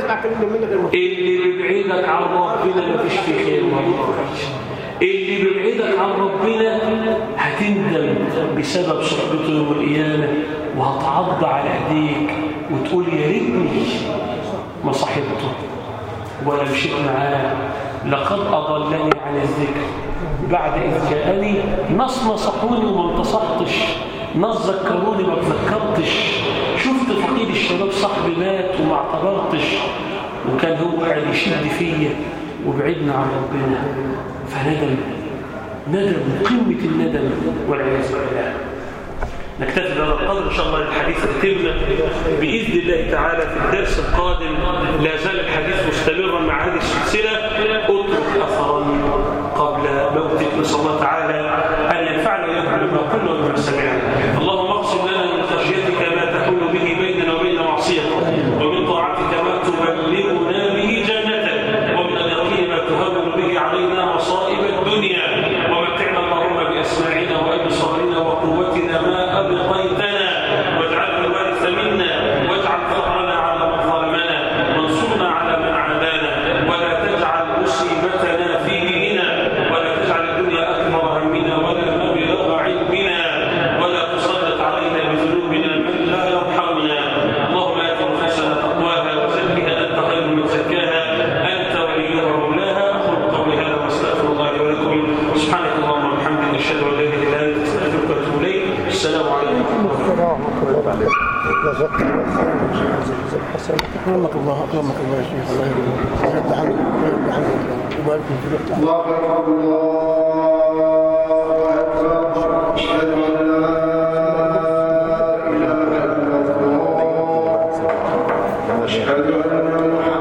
اللي بيبعدك عن ربنا ما فيش فيه خير والله اللي بيبعدك عن ربنا هتندم بسبب صحبته يوم القيامه وهتعض على ايديك وتقول يا ريتني ما صاحبته ولا مشيت معاه لقد اضلني عن الذكر بعد اذ جاءني ناس نصحوني وما انتصحتش ناس ذكروني ما تذكرتش شفت فقيد الشباب صاحبي مات وما اعتبرتش وكان هو قاعد يشد فيا وبعدنا عن ربنا فندم ندم قمة الندم والعياذ بالله نكتفي بهذا القدر ان شاء الله الحديث يتم باذن الله تعالى في الدرس القادم لا زال الحديث مستمرا مع هذه السلسله اترك اثرا قبل موتك نسال الله تعالى ان ينفعنا وينفع بما قلنا وبما سمعنا اللهم اقسم لنا من خشيتك ما تحول به بيننا وبين معصيتك ومن طاعتك ما تبلغنا به جنتك ومن اليقين ما تهون به علينا مصائب الدنيا ومتعنا اللهم باسماعنا وابصارنا وقوتنا ما ابقيتنا واجعله الوارث منا واجعل ثارنا على من ظلمنا وانصرنا على من عادانا اكرمك الله اكرمك الله يا شيخ الله يرضى ويرضى عنك ويرضى عنك ويبارك في ذلك الله أكبر الله أكبر أشهد أن لا إله إلا الله أشهد أن محمدا